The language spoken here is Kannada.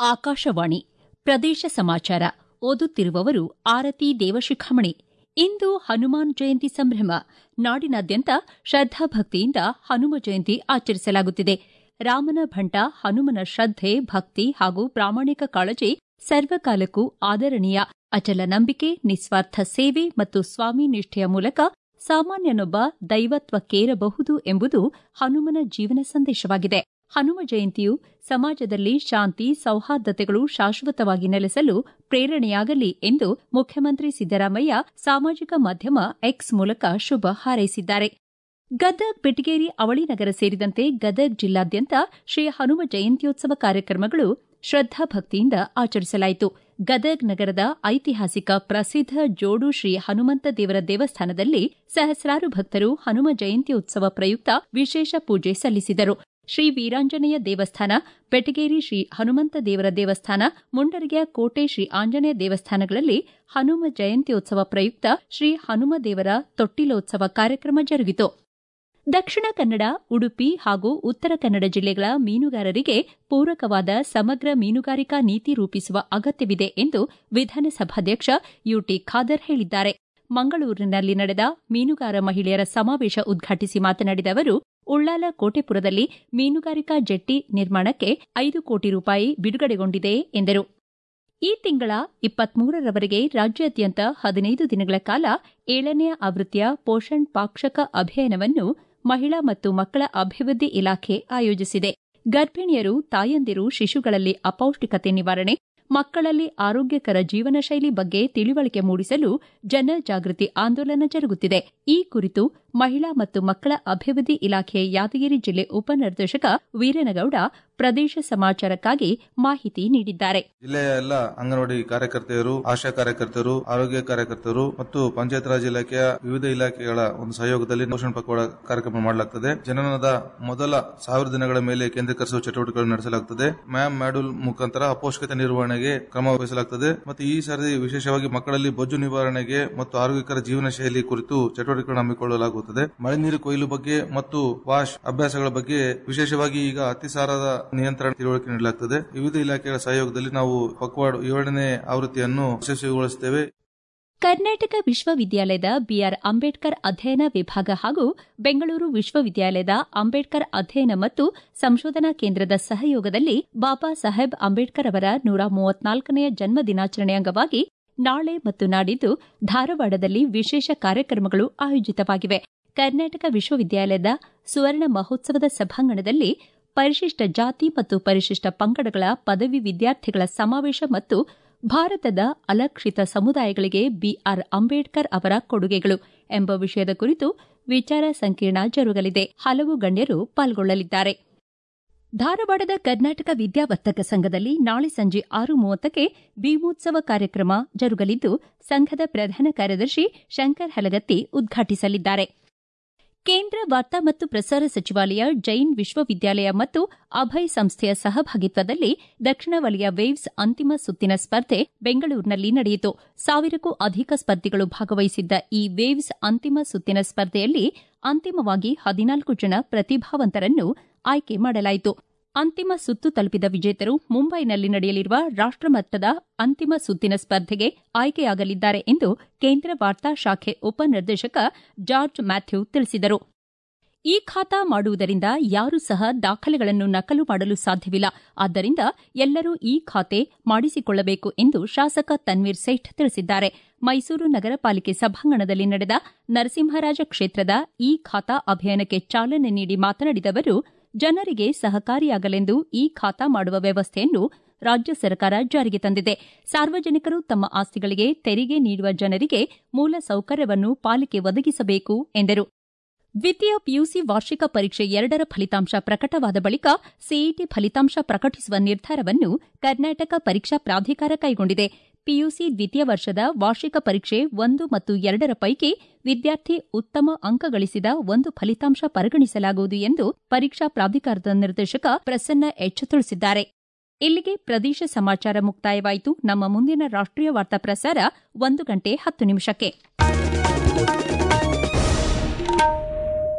ಆಕಾಶವಾಣಿ ಪ್ರದೇಶ ಸಮಾಚಾರ ಓದುತ್ತಿರುವವರು ಆರತಿ ದೇವಶಿಖಾಮಣಿ ಇಂದು ಹನುಮಾನ್ ಜಯಂತಿ ಸಂಭ್ರಮ ನಾಡಿನಾದ್ಯಂತ ಶ್ರದ್ದಾಭಕ್ತಿಯಿಂದ ಹನುಮ ಜಯಂತಿ ಆಚರಿಸಲಾಗುತ್ತಿದೆ ರಾಮನ ಭಂಟ ಹನುಮನ ಶ್ರದ್ಧೆ ಭಕ್ತಿ ಹಾಗೂ ಪ್ರಾಮಾಣಿಕ ಕಾಳಜಿ ಸರ್ವಕಾಲಕ್ಕೂ ಆದರಣೀಯ ಅಚಲ ನಂಬಿಕೆ ನಿಸ್ವಾರ್ಥ ಸೇವೆ ಮತ್ತು ಸ್ವಾಮಿ ನಿಷ್ಠೆಯ ಮೂಲಕ ಸಾಮಾನ್ಯನೊಬ್ಬ ದೈವತ್ವಕ್ಕೇರಬಹುದು ಎಂಬುದು ಹನುಮನ ಜೀವನ ಸಂದೇಶವಾಗಿದೆ ಹನುಮ ಜಯಂತಿಯು ಸಮಾಜದಲ್ಲಿ ಶಾಂತಿ ಸೌಹಾರ್ದತೆಗಳು ಶಾಶ್ವತವಾಗಿ ನೆಲೆಸಲು ಪ್ರೇರಣೆಯಾಗಲಿ ಎಂದು ಮುಖ್ಯಮಂತ್ರಿ ಸಿದ್ದರಾಮಯ್ಯ ಸಾಮಾಜಿಕ ಮಾಧ್ಯಮ ಎಕ್ಸ್ ಮೂಲಕ ಶುಭ ಹಾರೈಸಿದ್ದಾರೆ ಗದಗ್ ಬೆಟಗೇರಿ ಅವಳಿನಗರ ಸೇರಿದಂತೆ ಗದಗ್ ಜಿಲ್ಲಾದ್ಯಂತ ಶ್ರೀ ಹನುಮ ಜಯಂತ್ಯೋತ್ಸವ ಕಾರ್ಯಕ್ರಮಗಳು ಶ್ರದ್ದಾಭಕ್ತಿಯಿಂದ ಆಚರಿಸಲಾಯಿತು ಗದಗ್ ನಗರದ ಐತಿಹಾಸಿಕ ಪ್ರಸಿದ್ಧ ಜೋಡು ಶ್ರೀ ಹನುಮಂತ ದೇವರ ದೇವಸ್ಥಾನದಲ್ಲಿ ಸಹಸ್ರಾರು ಭಕ್ತರು ಹನುಮ ಜಯಂತ್ಯೋತ್ಸವ ಪ್ರಯುಕ್ತ ವಿಶೇಷ ಪೂಜೆ ಸಲ್ಲಿಸಿದರು ಶ್ರೀ ವೀರಾಂಜನೇಯ ದೇವಸ್ಥಾನ ಬೆಟಗೇರಿ ಶ್ರೀ ಹನುಮಂತ ದೇವರ ದೇವಸ್ಥಾನ ಮುಂಡರಗಿಯ ಕೋಟೆ ಶ್ರೀ ಆಂಜನೇಯ ದೇವಸ್ಥಾನಗಳಲ್ಲಿ ಹನುಮ ಜಯಂತ್ಯೋತ್ಸವ ಪ್ರಯುಕ್ತ ಶ್ರೀ ಹನುಮ ದೇವರ ತೊಟ್ಟಿಲೋತ್ಸವ ಕಾರ್ಯಕ್ರಮ ಜರುಗಿತು ದಕ್ಷಿಣ ಕನ್ನಡ ಉಡುಪಿ ಹಾಗೂ ಉತ್ತರ ಕನ್ನಡ ಜಿಲ್ಲೆಗಳ ಮೀನುಗಾರರಿಗೆ ಪೂರಕವಾದ ಸಮಗ್ರ ಮೀನುಗಾರಿಕಾ ನೀತಿ ರೂಪಿಸುವ ಅಗತ್ಯವಿದೆ ಎಂದು ವಿಧಾನಸಭಾಧ್ಯಕ್ಷ ಯುಟಿ ಖಾದರ್ ಹೇಳಿದ್ದಾರೆ ಮಂಗಳೂರಿನಲ್ಲಿ ನಡೆದ ಮೀನುಗಾರ ಮಹಿಳೆಯರ ಸಮಾವೇಶ ಉದ್ಘಾಟಿಸಿ ಮಾತನಾಡಿದ ಅವರು ಉಳ್ಳಾಲ ಕೋಟೆಪುರದಲ್ಲಿ ಮೀನುಗಾರಿಕಾ ಜೆಟ್ಟಿ ನಿರ್ಮಾಣಕ್ಕೆ ಐದು ಕೋಟಿ ರೂಪಾಯಿ ಬಿಡುಗಡೆಗೊಂಡಿದೆ ಎಂದರು ಈ ತಿಂಗಳ ಇಪ್ಪತ್ಮೂರರವರೆಗೆ ರಾಜ್ಯಾದ್ಯಂತ ಹದಿನೈದು ದಿನಗಳ ಕಾಲ ಏಳನೇ ಆವೃತ್ತಿಯ ಪೋಷಣ್ ಪಾಕ್ಷಕ ಅಭಿಯಾನವನ್ನು ಮಹಿಳಾ ಮತ್ತು ಮಕ್ಕಳ ಅಭಿವೃದ್ಧಿ ಇಲಾಖೆ ಆಯೋಜಿಸಿದೆ ಗರ್ಭಿಣಿಯರು ತಾಯಂದಿರು ಶಿಶುಗಳಲ್ಲಿ ಅಪೌಷ್ಟಿಕತೆ ನಿವಾರಣೆ ಮಕ್ಕಳಲ್ಲಿ ಆರೋಗ್ಯಕರ ಜೀವನ ಶೈಲಿ ಬಗ್ಗೆ ತಿಳಿವಳಿಕೆ ಮೂಡಿಸಲು ಜನಜಾಗೃತಿ ಆಂದೋಲನ ಜರುಗುತ್ತಿದೆ ಈ ಕುರಿತು ಮಹಿಳಾ ಮತ್ತು ಮಕ್ಕಳ ಅಭಿವೃದ್ಧಿ ಇಲಾಖೆ ಯಾದಗಿರಿ ಜಿಲ್ಲೆ ಉಪನಿರ್ದೇಶಕ ವೀರನಗೌಡ ಪ್ರದೇಶ ಸಮಾಚಾರಕ್ಕಾಗಿ ಮಾಹಿತಿ ನೀಡಿದ್ದಾರೆ ಜಿಲ್ಲೆಯ ಎಲ್ಲ ಅಂಗನವಾಡಿ ಕಾರ್ಯಕರ್ತೆಯರು ಆಶಾ ಕಾರ್ಯಕರ್ತರು ಆರೋಗ್ಯ ಕಾರ್ಯಕರ್ತರು ಮತ್ತು ಪಂಚಾಯತ್ ರಾಜ್ ಇಲಾಖೆಯ ವಿವಿಧ ಇಲಾಖೆಗಳ ಒಂದು ಸಹಯೋಗದಲ್ಲಿ ಪೋಷಣ ಪಕ್ವಾಡ ಕಾರ್ಯಕ್ರಮ ಮಾಡಲಾಗುತ್ತದೆ ಜನನದ ಮೊದಲ ಸಾವಿರ ದಿನಗಳ ಮೇಲೆ ಕೇಂದ್ರೀಕರಿಸುವ ಚಟುವಟಿಕೆಗಳನ್ನು ನಡೆಸಲಾಗುತ್ತದೆ ಮ್ಯಾಮ್ ಮಾಡ್ಯೂಲ್ ಮುಖಾಂತರ ಅಪೌಷ್ಟಿಕತೆ ನಿರ್ವಹಣೆಗೆ ಕ್ರಮ ವಹಿಸಲಾಗುತ್ತದೆ ಮತ್ತು ಈ ಸಾರಿ ವಿಶೇಷವಾಗಿ ಮಕ್ಕಳಲ್ಲಿ ಬೊಜ್ಜು ನಿವಾರಣೆಗೆ ಮತ್ತು ಆರೋಗ್ಯಕರ ಜೀವನ ಶೈಲಿ ಕುರಿತು ಚಟುವಟಿಕೆಗಳನ್ನು ಹಮ್ಮಿಕೊಳ್ಳಲಾಗುತ್ತದೆ ಮಳೆ ನೀರು ಕೊಯ್ಲು ಬಗ್ಗೆ ಮತ್ತು ವಾಶ್ ಅಭ್ಯಾಸಗಳ ಬಗ್ಗೆ ವಿಶೇಷವಾಗಿ ಈಗ ಅತಿಸಾರದ ನಿಯಂತ್ರಣ ತಿಳುವಳಿಕೆ ನೀಡಲಾಗುತ್ತದೆ ವಿವಿಧ ಇಲಾಖೆಗಳ ಸಹಯೋಗದಲ್ಲಿ ನಾವು ಪಕ್ವಾಡ್ ಏಳನೇ ಆವೃತ್ತಿಯನ್ನು ಯಶಸ್ವಿಗೊಳಿಸುತ್ತೇವೆ ಕರ್ನಾಟಕ ವಿಶ್ವವಿದ್ಯಾಲಯದ ಬಿಆರ್ ಅಂಬೇಡ್ಕರ್ ಅಧ್ಯಯನ ವಿಭಾಗ ಹಾಗೂ ಬೆಂಗಳೂರು ವಿಶ್ವವಿದ್ಯಾಲಯದ ಅಂಬೇಡ್ಕರ್ ಅಧ್ಯಯನ ಮತ್ತು ಸಂಶೋಧನಾ ಕೇಂದ್ರದ ಸಹಯೋಗದಲ್ಲಿ ಬಾಬಾ ಸಾಹೇಬ್ ಅಂಬೇಡ್ಕರ್ ಅವರ ನೂರ ಮೂವತ್ನಾಲ್ಕನೆಯ ಜನ್ಮ ದಿನಾಚರಣೆ ಅಂಗವಾಗಿ ನಾಳೆ ಮತ್ತು ನಾಡಿದ್ದು ಧಾರವಾಡದಲ್ಲಿ ವಿಶೇಷ ಕಾರ್ಯಕ್ರಮಗಳು ಆಯೋಜಿತವಾಗಿವೆ ಕರ್ನಾಟಕ ವಿಶ್ವವಿದ್ಯಾಲಯದ ಸುವರ್ಣ ಮಹೋತ್ಸವದ ಸಭಾಂಗಣದಲ್ಲಿ ಪರಿಶಿಷ್ಟ ಜಾತಿ ಮತ್ತು ಪರಿಶಿಷ್ಟ ಪಂಗಡಗಳ ಪದವಿ ವಿದ್ಯಾರ್ಥಿಗಳ ಸಮಾವೇಶ ಮತ್ತು ಭಾರತದ ಅಲಕ್ಷಿತ ಸಮುದಾಯಗಳಿಗೆ ಬಿಆರ್ ಅಂಬೇಡ್ಕರ್ ಅವರ ಕೊಡುಗೆಗಳು ಎಂಬ ವಿಷಯದ ಕುರಿತು ವಿಚಾರ ಸಂಕಿರಣ ಜರುಗಲಿದೆ ಹಲವು ಗಣ್ಯರು ಪಾಲ್ಗೊಳ್ಳಲಿದ್ದಾರೆ ಧಾರವಾಡದ ಕರ್ನಾಟಕ ವಿದ್ಯಾವರ್ತಕ ಸಂಘದಲ್ಲಿ ನಾಳೆ ಸಂಜೆ ಆರು ಮೂವತ್ತಕ್ಕೆ ಭೀಮೋತ್ಸವ ಕಾರ್ಯಕ್ರಮ ಜರುಗಲಿದ್ದು ಸಂಘದ ಪ್ರಧಾನ ಕಾರ್ಯದರ್ಶಿ ಶಂಕರ್ ಹಲಗತ್ತಿ ಉದ್ಘಾಟಿಸಲಿದ್ದಾರೆ ಕೇಂದ್ರ ವಾರ್ತಾ ಮತ್ತು ಪ್ರಸಾರ ಸಚಿವಾಲಯ ಜೈನ್ ವಿಶ್ವವಿದ್ಯಾಲಯ ಮತ್ತು ಅಭಯ್ ಸಂಸ್ಥೆಯ ಸಹಭಾಗಿತ್ವದಲ್ಲಿ ದಕ್ಷಿಣ ವಲಯ ವೇವ್ಸ್ ಅಂತಿಮ ಸುತ್ತಿನ ಸ್ಪರ್ಧೆ ಬೆಂಗಳೂರಿನಲ್ಲಿ ನಡೆಯಿತು ಸಾವಿರಕ್ಕೂ ಅಧಿಕ ಸ್ಪರ್ಧಿಗಳು ಭಾಗವಹಿಸಿದ್ದ ಈ ವೇವ್ಸ್ ಅಂತಿಮ ಸುತ್ತಿನ ಸ್ಪರ್ಧೆಯಲ್ಲಿ ಅಂತಿಮವಾಗಿ ಹದಿನಾಲ್ಕು ಜನ ಪ್ರತಿಭಾವಂತರನ್ನು ಆಯ್ಕೆ ಮಾಡಲಾಯಿತು ಅಂತಿಮ ಸುತ್ತು ತಲುಪಿದ ವಿಜೇತರು ಮುಂಬೈನಲ್ಲಿ ನಡೆಯಲಿರುವ ರಾಷ್ಟಮಟ್ಟದ ಅಂತಿಮ ಸುತ್ತಿನ ಸ್ಪರ್ಧೆಗೆ ಆಯ್ಕೆಯಾಗಲಿದ್ದಾರೆ ಎಂದು ಕೇಂದ್ರ ವಾರ್ತಾ ಶಾಖೆ ಉಪನಿರ್ದೇಶಕ ಜಾರ್ಜ್ ಮ್ಯಾಥ್ಯೂ ತಿಳಿಸಿದರು ಈ ಖಾತಾ ಮಾಡುವುದರಿಂದ ಯಾರೂ ಸಹ ದಾಖಲೆಗಳನ್ನು ನಕಲು ಮಾಡಲು ಸಾಧ್ಯವಿಲ್ಲ ಆದ್ದರಿಂದ ಎಲ್ಲರೂ ಈ ಖಾತೆ ಮಾಡಿಸಿಕೊಳ್ಳಬೇಕು ಎಂದು ಶಾಸಕ ತನ್ವೀರ್ ಸೇಠ್ ತಿಳಿಸಿದ್ದಾರೆ ಮೈಸೂರು ನಗರ ಪಾಲಿಕೆ ಸಭಾಂಗಣದಲ್ಲಿ ನಡೆದ ನರಸಿಂಹರಾಜ ಕ್ಷೇತ್ರದ ಈ ಖಾತಾ ಅಭಿಯಾನಕ್ಕೆ ಚಾಲನೆ ನೀಡಿ ಮಾತನಾಡಿದ ಅವರು ಜನರಿಗೆ ಸಹಕಾರಿಯಾಗಲೆಂದು ಈ ಖಾತಾ ಮಾಡುವ ವ್ಯವಸ್ಥೆಯನ್ನು ರಾಜ್ಯ ಸರ್ಕಾರ ಜಾರಿಗೆ ತಂದಿದೆ ಸಾರ್ವಜನಿಕರು ತಮ್ಮ ಆಸ್ತಿಗಳಿಗೆ ತೆರಿಗೆ ನೀಡುವ ಜನರಿಗೆ ಮೂಲ ಸೌಕರ್ಯವನ್ನು ಪಾಲಿಕೆ ಒದಗಿಸಬೇಕು ಎಂದರು ದ್ವಿತೀಯ ಪಿಯುಸಿ ವಾರ್ಷಿಕ ಪರೀಕ್ಷೆ ಎರಡರ ಫಲಿತಾಂಶ ಪ್ರಕಟವಾದ ಬಳಿಕ ಸಿಇಟಿ ಫಲಿತಾಂಶ ಪ್ರಕಟಿಸುವ ನಿರ್ಧಾರವನ್ನು ಕರ್ನಾಟಕ ಪರೀಕ್ಷಾ ಪ್ರಾಧಿಕಾರ ಕೈಗೊಂಡಿದೆ ಪಿಯುಸಿ ದ್ವಿತೀಯ ವರ್ಷದ ವಾರ್ಷಿಕ ಪರೀಕ್ಷೆ ಒಂದು ಮತ್ತು ಎರಡರ ಪೈಕಿ ವಿದ್ಯಾರ್ಥಿ ಉತ್ತಮ ಅಂಕ ಗಳಿಸಿದ ಒಂದು ಫಲಿತಾಂಶ ಪರಿಗಣಿಸಲಾಗುವುದು ಎಂದು ಪರೀಕ್ಷಾ ಪ್ರಾಧಿಕಾರದ ನಿರ್ದೇಶಕ ಪ್ರಸನ್ನ ಎಚ್ ತಿಳಿಸಿದ್ದಾರೆ ಇಲ್ಲಿಗೆ ಪ್ರದೇಶ ಸಮಾಚಾರ ಮುಕ್ತಾಯವಾಯಿತು ನಮ್ಮ ಮುಂದಿನ ರಾಷ್ಟ್ರೀಯ ವಾರ್ತಾ ಪ್ರಸಾರ ಒಂದು ಗಂಟೆ ಹತ್ತು ನಿಮಿಷಕ್ಕೆ